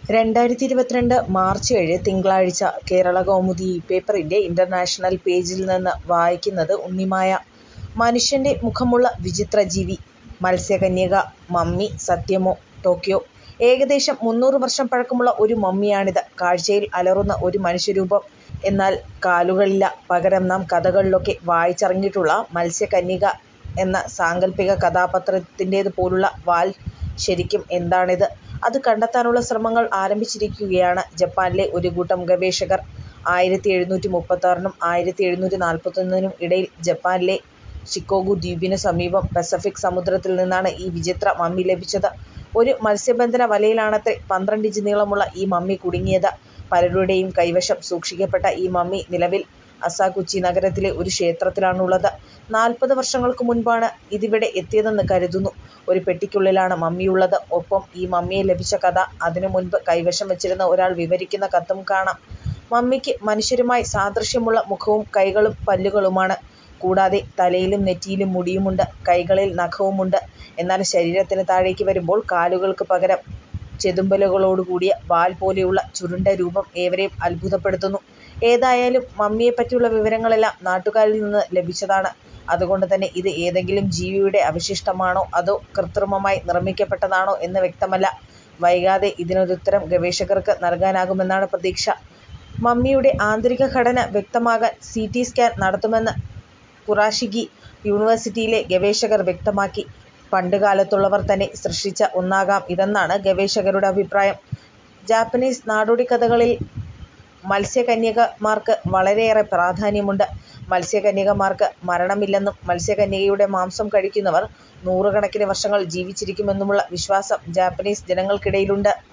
രണ്ടായിരത്തി ഇരുപത്തിരണ്ട് മാർച്ച് ഏഴ് തിങ്കളാഴ്ച കേരളകൗമുദി പേപ്പറിൻ്റെ ഇൻ്റർനാഷണൽ പേജിൽ നിന്ന് വായിക്കുന്നത് ഉണ്ണിമായ. മനുഷ്യൻ്റെ മുഖമുള്ള വിചിത്രജീവി. മത്സ്യകന്യക മമ്മി സത്യമോ? ടോക്കിയോ ഏകദേശം മുന്നൂറ് വർഷം പഴക്കമുള്ള ഒരു മമ്മിയാണിത്. കാഴ്ചയിൽ അലറുന്ന ഒരു മനുഷ്യരൂപം. എന്നാൽ കാലുകളില്ല. പകരം നാം കഥകളിലൊക്കെ വായിച്ചറിഞ്ഞിട്ടുള്ള മത്സ്യകന്യക എന്ന സാങ്കൽപ്പിക കഥാപാത്രത്തിൻ്റേതുപോലുള്ള വാൽ. ശരിക്കും എന്താണിത്? അത് കണ്ടെത്താനുള്ള ശ്രമങ്ങൾ ആരംഭിച്ചിരിക്കുകയാണ് ജപ്പാനിലെ ഒരു കൂട്ടം ഗവേഷകർ. ആയിരത്തി എഴുന്നൂറ്റി മുപ്പത്താറിനും ആയിരത്തി എഴുന്നൂറ്റി നാൽപ്പത്തൊന്നിനും ഇടയിൽ ജപ്പാനിലെ ഷിക്കോഗു ദ്വീപിനു സമീപം പസഫിക് സമുദ്രത്തിൽ നിന്നാണ് ഈ വിചിത്ര മമ്മി ലഭിച്ചത്. ഒരു മത്സ്യബന്ധന വലയിലാണത്രേ പന്ത്രണ്ടിഞ്ച് നീളമുള്ള ഈ മമ്മി കുടുങ്ങിയത്. പലരുടെയും കൈവശം സൂക്ഷിക്കപ്പെട്ട ഈ മമ്മി നിലവിൽ അസാകുച്ചി നഗരത്തിലെ ഒരു ക്ഷേത്രത്തിലാണുള്ളത്. നാൽപ്പത് വർഷങ്ങൾക്കു മുൻപാണ് ഇതിവിടെ എത്തിയതെന്ന് കരുതുന്നു. ഒരു പെട്ടിക്കുള്ളിലാണ് മമ്മിയുള്ളത്. ഒപ്പം ഈ മമ്മിയെ ലഭിച്ച കഥ അതിനു മുൻപ് കൈവശം വച്ചിരുന്ന ഒരാൾ വിവരിക്കുന്ന കത്തും കാണാം. മമ്മിക്ക് മനുഷ്യരുമായി സാദൃശ്യമുള്ള മുഖവും കൈകളും പല്ലുകളുമാണ്. കൂടാതെ തലയിലും നെറ്റിയിലും മുടിയുമുണ്ട്. കൈകളിൽ നഖവുമുണ്ട്. എന്നാൽ ശരീരത്തിന് താഴേക്ക് വരുമ്പോൾ കാലുകൾക്ക് പകരം ചെതുമ്പലുകളോടുകൂടിയ വാൽ പോലെയുള്ള ചുരുണ്ട രൂപം ഏവരെയും അത്ഭുതപ്പെടുത്തുന്നു. ഏതായാലും മമ്മിയെപ്പറ്റിയുള്ള വിവരങ്ങളെല്ലാം നാട്ടുകാരിൽ നിന്ന് ലഭിച്ചതാണ്. അതുകൊണ്ടുതന്നെ ഇത് ഏതെങ്കിലും ജീവിയുടെ അവശിഷ്ടമാണോ അതോ കൃത്രിമമായി നിർമ്മിക്കപ്പെട്ടതാണോ എന്ന് വ്യക്തമല്ല. വൈകാതെ ഇതിനൊരുത്തരം ഗവേഷകർക്ക് നൽകാനാകുമെന്നാണ് പ്രതീക്ഷ. മമ്മിയുടെ ആന്തരിക ഘടന വ്യക്തമാക്കാൻ സി. ടി. സ്കാൻ നടത്തുമെന്ന് കുറാഷിഗി യൂണിവേഴ്സിറ്റിയിലെ ഗവേഷകർ വ്യക്തമാക്കി. പണ്ടുകാലത്തുള്ളവർ തന്നെ സൃഷ്ടിച്ച ഒന്നാകാം ഇതെന്നാണ് ഗവേഷകരുടെ അഭിപ്രായം. ജാപ്പനീസ് നാടോടിക്കഥകളിൽ മത്സ്യകന്യകമാർക്ക് വളരെയേറെ പ്രാധാന്യമുണ്ട്. മത്സ്യകന്യകമാർക്ക് മരണമില്ലെന്നും മത്സ്യകന്യകയുടെ മാംസം കഴിക്കുന്നവർ നൂറുകണക്കിന് വർഷങ്ങൾ ജീവിച്ചിരിക്കുമെന്നുമുള്ള വിശ്വാസം ജാപ്പനീസ് ജനങ്ങൾക്കിടയിലുണ്ട്.